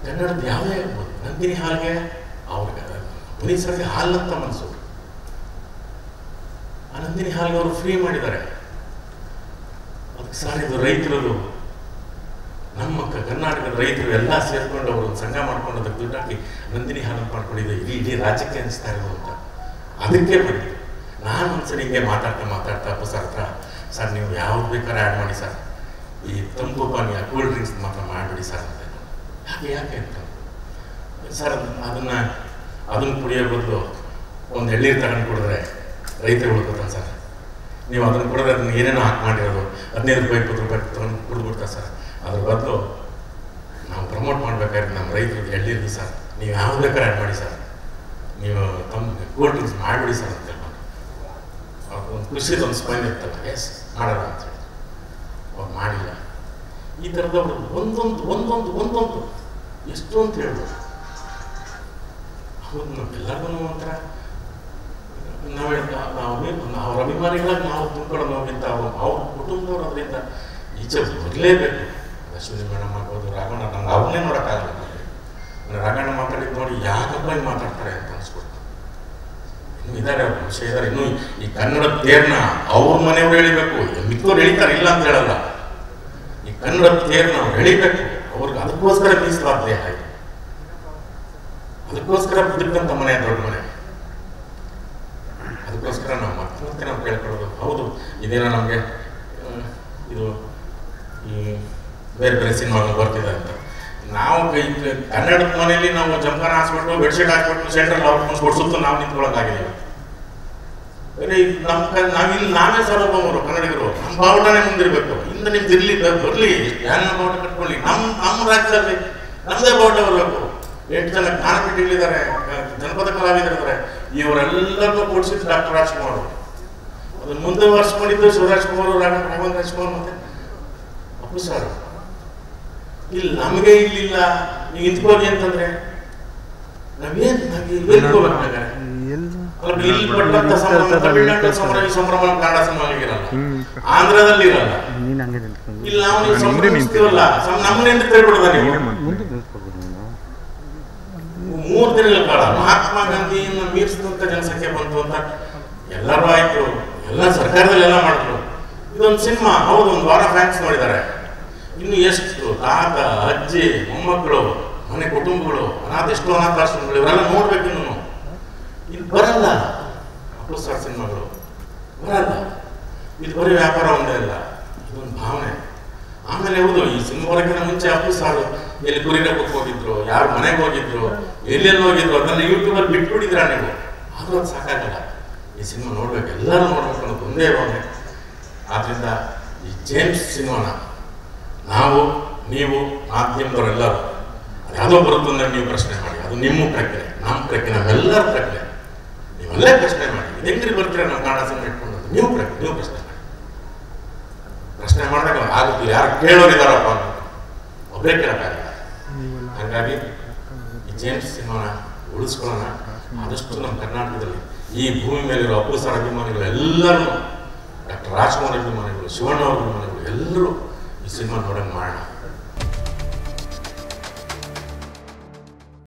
ಕನ್ನಡದ ಯಾವುದೇ ಆಗ್ಬೋದು ನಂದಿನಿ ಹಾಲ್ಗೆ ಅವ್ರಿಗೆ ಪುನೀತ್ ಸರ್ಗೆ ಹಾಲಂತ ಮನಸ್ಸು ಆ ನಂದಿನಿ ಹಾಲ್ಗೆ ಅವರು ಫ್ರೀ ಮಾಡಿದ್ದಾರೆ ಅದಕ್ಕೆ ಸರ್ ಇದು ರೈತರದು ನಮ್ಮ ಕ- ಕರ್ನಾಟಕದ ರೈತರು ಎಲ್ಲ ಸೇರ್ಕೊಂಡು ಅವರು ಒಂದು ಸಂಘ ಮಾಡ್ಕೊಂಡು ಅದಕ್ಕೆ ದುಡ್ಡು ಹಾಕಿ ನಂದಿನಿ ಹಾಲು ಮಾಡ್ಕೊಂಡಿದ್ದು ಇಡೀ ಇಡೀ ರಾಜ್ಯಕ್ಕೆ ಅನಿಸ್ತಾ ಇರೋದು ಅಂತ ಅದಕ್ಕೆ ಬಂದಿದ್ದು ನಾನು ಒಂದ್ಸರಿ ಹಿಂಗೆ ಮಾತಾಡ್ತಾ ಮಾತಾಡ್ತಾ ಅಪ್ಪ ಸರ್ ಹತ್ರ ಸರ್ ನೀವು ಯಾವ್ದು ಬೇಕಾದ್ರೆ ಆ್ಯಡ್ ಮಾಡಿ ಸರ್ ಈ ತಂಪು ಪಾನೀಯ ಕೂಲ್ ಡ್ರಿಂಕ್ಸ್ ಮಾತ್ರ ಮಾಡಿಬಿಡಿ ಸರ್ ಅಂತ ಯಾಕೆ ಯಾಕೆ ಅಂತ ಸರ್ ಅದನ್ನ ಅದನ್ನ ಕುಡಿಯೋ ಬದಲು ಒಂದು ಎಳ್ಳೀರು ತಗೊಂಡು ಕುಡಿದ್ರೆ ರೈತರು ಉಳ್ಕೋತಾನೆ ಸರ್ ನೀವು ಅದನ್ನು ಕುಡಿದ್ರೆ ಅದನ್ನ ಏನೇನೋ ಹಾಕಿ ಮಾಡಿರೋದು ಹದಿನೈದು ರೂಪಾಯಿ ಇಪ್ಪತ್ತು ರೂಪಾಯಿ ತಗೊಂಡು ಕುಡಿದ್ಬಿಡ್ತಾರೆ ಸರ್ ಅದ್ರ ಬದಲು ನಾವು ಪ್ರಮೋಟ್ ಮಾಡ್ಬೇಕಾದ್ರೆ ನಮ್ಮ ರೈತರಿಗೆ ಎಳ್ಳಿರ್ದು ಸರ್ ನೀವು ಯಾವ್ದು ಬೇಕಾದ್ರೆ ಆ್ಯಡ್ ಮಾಡಿ ಸರ್ ನೀವು ತಮ್ಮ ಕೂಲ್ ಡ್ರಿಂಕ್ಸ್ ಮಾಡಿಬಿಡಿ ಸರ್ ಅಂತ ಹೇಳ್ಕೊಂಡು ಒಂದು ಖುಷಿದ ಒಂದು ಸ್ಮೈಲ್ ಇರ್ತಲ್ಲ ಎಸ್ ಮಾಡೋಣ ಅಂತ ಹೇಳಿ ಅವ್ರು ಮಾಡಿಲ್ಲ ಈ ಥರದವ್ರು ಒಂದೊಂದು ಒಂದೊಂದು ಒಂದೊಂದು ಎಷ್ಟು ಅಂತ ಹೇಳ್ಬೋದು ಹೌದು ನಮ್ಗೆಲ್ಲರಿಗೂ ಒಂಥರ ನಾವು ನಾವು ಅವ್ರ ಅಭಿಮಾನಿಗಳಾಗಿ ನಾವು ತುಂಬ್ಕೊಳ್ಳೋದು ನೋವಿಂತ ಅವ್ರ ಅವ್ರ ಕುಟುಂಬದವ್ರು ಅದರಿಂದ ಈಚೆ ಬರಲೇಬೇಕು ಅಶ್ವಿನಿ ಮೇಡಮ್ ಆಗ್ಬೋದು ರಾಘಣ್ಣ ನಂಗೆ ಅವ್ರನ್ನೇ ನೋಡೋಕ್ಕಾಗಲ್ಲ ನನಗೆ ನಾನು ರಾಘಣ್ಣ ಮಾತಾಡಿದ್ದು ನೋಡಿ ಯಾಕಪ್ಪ ಹಿಂಗೆ ಮಾತಾಡ್ತಾರೆ ಅಂತ ಅನ್ಸ್ಬಿಡ್ತು ಇನ್ನು ಇದ್ದಾರೆ ಅವ್ರ ವಿಷಯ ಇದ್ದಾರೆ ಇನ್ನು ಈ ಕನ್ನಡ ತೇರ್ನ ಅವ್ರ ಮನೆಯವ್ರು ಎಳಿಬೇಕು ಮಿಕ್ಕವ್ರು ಎಳಿತಾರೆ ಇಲ್ಲ ಅಂತ ಹೇಳಲ್ಲ ಈ ಕನ್ನಡ ತೇರ್ನ ಅವ್ರು ಎಳಿಬೇಕು ಅವ್ರಿಗೆ ಅದಕ್ಕೋಸ್ಕರ ಮೀಸಲಾದ ದೇಹ ಇದು ಅದಕ್ಕೋಸ್ಕರ ಬದುಕಂತ ಮನೆ ದೊಡ್ಡ ಮನೆ ಅದಕ್ಕೋಸ್ಕರ ನಾವು ಮತ್ತೆ ಮತ್ತೆ ನಾವು ಕೇಳ್ಕೊಳ್ಳೋದು ಹೌದು ಇದೇನೋ ನಮಗೆ ಇದು ಈ ಬೇರೆ ಬೇರೆ ಸಿನಿಮಾಗಳು ಬರ್ತಿದೆ ಅಂತ ನಾವು ಕೈ ಕನ್ನಡದ ಮನೆಯಲ್ಲಿ ನಾವು ಜಂಪರ್ ಹಾಸ್ಬಿಟ್ಟು ಬೆಡ್ಶೀಟ್ ಹಾಕ್ಬಿಟ್ಟು ಸೆಂಟ್ರಲ್ ಔಟ್ಕೊಂಡು ಕೊಡ್ಸುತ್ತು ನಾವು ನಿಂತ್ಕೊಳ್ಳೋಕ್ಕಾಗಿಲ್ಲ ಬೇರೆ ಈಗ ನಮ್ಮ ಕ- ನಾವಿಲ್ಲಿ ನಾವೇ ಸಾರ್ವಭೌಮರು ಕನ್ನಡಿಗರು ನಮ್ಮ ಬಾವುಟನೇ ಮುಂದಿರ್ಬೇಕು ಹಿಂದೆ ನಿಮ್ದು ಇರ್ಲಿ ಬ- ಬರ್ಲಿ ಯಾರ ಬಾವುಟ ಕಟ್ಕೊಳ್ಳಿ ನಮ್ಮ ನಮ್ಮ ರಾಜ್ಯದಲ್ಲಿ ನಮ್ಮದೇ ಬಾವುಟ ಬರಬೇಕು ಎಂಟು ಜನ ಜ್ಞಾನಪೀಠಗಳಿದ್ದಾರೆ ಜನಪದ ಕಲಾವಿದರಿದ್ದಾರೆ ಇವರೆಲ್ಲರನ್ನೂ ಕೊಡಿಸಿದ್ದು ಡಾಕ್ಟರ್ ರಾಜ್ಕುಮಾರ್ ಅದನ್ನು ಮುಂದೆ ವರ್ಷಕೊಂಡಿದ್ದು ಶಿವರಾಜ್ ಕುಮಾರ್ ರಾಘವ ರಾಘವೇಂದ್ರ ರಾಜ್ಕುಮಾರ್ ಮತ್ತೆ ಅಪ್ಪು ಸರ್ ಇಲ್ಲಿ ನಮಗೆ ಇಲ್ಲಿಲ್ಲ ನೀವು ನಿಂತ್ಕೊಳ್ಳಿ ಅಂತಂದ್ರೆ ನಾವೇನ್ ನಾವ್ ಎಲ್ಲಿ ಹೋಗ್ಬೇಕಾದ್ರೆ ಅಲ್ಲ, ಇಲ್ಲಿ ಪಟ್ಟಂತ ಸಂಭ್ರಮ ತಮಿಳ್ನಾಡು ಸಂಭ್ರಮ ಈ ಸಂಭ್ರಮ ಕನ್ನಡ ಸಂಭ್ರಮ ಇರಲ್ಲ ಆಂಧ್ರದಲ್ಲಿ ಇರಲ್ಲ ನೀನು ಹಂಗೆ ನಿಂತ್ಕೊಂಡು ಇಲ್ಲಿ ನಾವು ನೀವು ನಾನು ಹಿಂದೆ ಸಂಭ್ರಮಿಸ್ತೀವಲ್ಲ ಸಂ- ನಮ್ಮನ್ನ ಎಂದು ತಿಳ್ಬಿಡೋದ ನೀವು ಮುಂದೆ ನಿಂತ್ಕೋಬೋದು ನೀನು ಮೂರು ದಿನಗಳ ಕಾಲ ಮಹಾತ್ಮ ಗಾಂಧಿಯನ್ನು ಮೀರಿಸಿದಂತ ಜನಸಂಖ್ಯೆ ಬಂತು ಅಂತ ಎಲ್ಲರೂ ಆಯ್ತು ಎಲ್ಲ ಸರ್ಕಾರದಲ್ಲಿ ಎಲ್ಲ ಮಾಡಿದ್ರು ಇದೊಂದು ಸಿನಿಮಾ ಹೌದು ಒಂದು ವಾರ ಫ್ಯಾನ್ಸ್ ನೋಡಿದ್ದಾರೆ ಇನ್ನು ಎಷ್ಟು ತಾತ ಅಜ್ಜಿ ಮೊಮ್ಮಕ್ಕಳು ಮನೆ ಕುಟುಂಬಗಳು ಅನಾಥ ಎಷ್ಟೋ ಅನಾಥಾಶ್ರಮಗಳು ಇವರೆಲ್ಲ ನೋಡ್ಬೇಕು ಇನ್ನು ಇದು ಬರಲ್ಲ ಅಪ್ಪು ಸರ್ ಸಿನಿಮಾಗಳು ಬರಲ್ಲ ಇದು ಬರೀ ವ್ಯಾಪಾರ ಒಂದೇ ಅಲ್ಲ ಇದೊಂದು ಭಾವನೆ ಆಮೇಲೆ ಹೌದು ಈ ಸಿನಿಮಾ ಬರೋಕ್ಕಿಂತ ಮುಂಚೆ ಅಪ್ಪು ಸಾರು ಎಲ್ಲಿ ಕುರಿರಕ್ಕೆ ಹೋಗಿದ್ರು ಯಾರ ಮನೆಗೆ ಹೋಗಿದ್ರು ಎಲ್ಲೆಲ್ಲಿ ಹೋಗಿದ್ರು ಅದನ್ನ ಯೂಟ್ಯೂಬಲ್ಲಿ ಬಿಟ್ಬಿಟ್ಟಿದ್ರ ನೀವು ಆದ್ರೂ ಅದು ಸಾಕಾಗಲ್ಲ ಈ ಸಿನಿಮಾ ನೋಡ್ಬೇಕು ಎಲ್ಲರೂ ನೋಡ್ಬೇಕು ಅನ್ನೋದು ಒಂದೇ ಭಾವನೆ ಆದ್ರಿಂದ ಈ ಜೇಮ್ಸ್ ಸಿನಿಮಾನ ನಾವು ನೀವು ಮಾಧ್ಯಮದವರೆಲ್ಲರೂ ಅದು ಯಾವುದೋ ಬರುತ್ತೋ ಅಂದ್ರೆ ನೀವು ಪ್ರಶ್ನೆ ಮಾಡಿ ಅದು ನಿಮ್ಮ ಪ್ರಜ್ಞೆ ನಮ್ಮ ಪ್ರಜ್ಞೆ ನಮ್ಮೆಲ್ಲರ ಪ್ರಜ್ಞೆ ನೀವೆಲ್ಲ ಪ್ರಶ್ನೆ ಮಾಡಿ ಇದು ಹೆಂಗ್ರಿ ಬರ್ತೀರ ನಾವು ಕನ್ನಡ ಸಿನಿಮಾ ಇಟ್ಕೊಂಡು ನೀವು ಪ್ರಜ್ಞೆ ನೀವು ಪ್ರಶ್ನೆ ಮಾಡಿ ಪ್ರಶ್ನೆ ಮಾಡಿದಾಗ ಆಗುತ್ತೆ ಯಾರು ಕೇಳೋರಿದಾರಪ್ಪ ಅಂತ ಒಬ್ಬರೇ ಕೇಳೋಕ್ಕಾಗಲ್ಲ ಹಾಗಾಗಿ ಈ ಜೇಮ್ಸ್ ಸಿನಿಮಾನ ಉಳಿಸ್ಕೊಳ್ಳೋಣ ಆದಷ್ಟು ನಮ್ಮ ಕರ್ನಾಟಕದಲ್ಲಿ ಈ ಭೂಮಿ ಮೇಲಿರೋ ಅಪ್ಪು ಸರ್ ಅಭಿಮಾನಿಗಳು ಎಲ್ಲರೂ ಡಾಕ್ಟರ್ ರಾಜ್ಕುಮಾರ್ ಅಭಿಮಾನಿಗಳು ಶಿವಣ್ಣ ಅವ್ರ ಅಭಿಮಾನಿಗಳು ಎಲ್ಲರೂ ಈ ಸಿನಿಮಾ ನೋಡೋಣ ಮಾಡೋಣ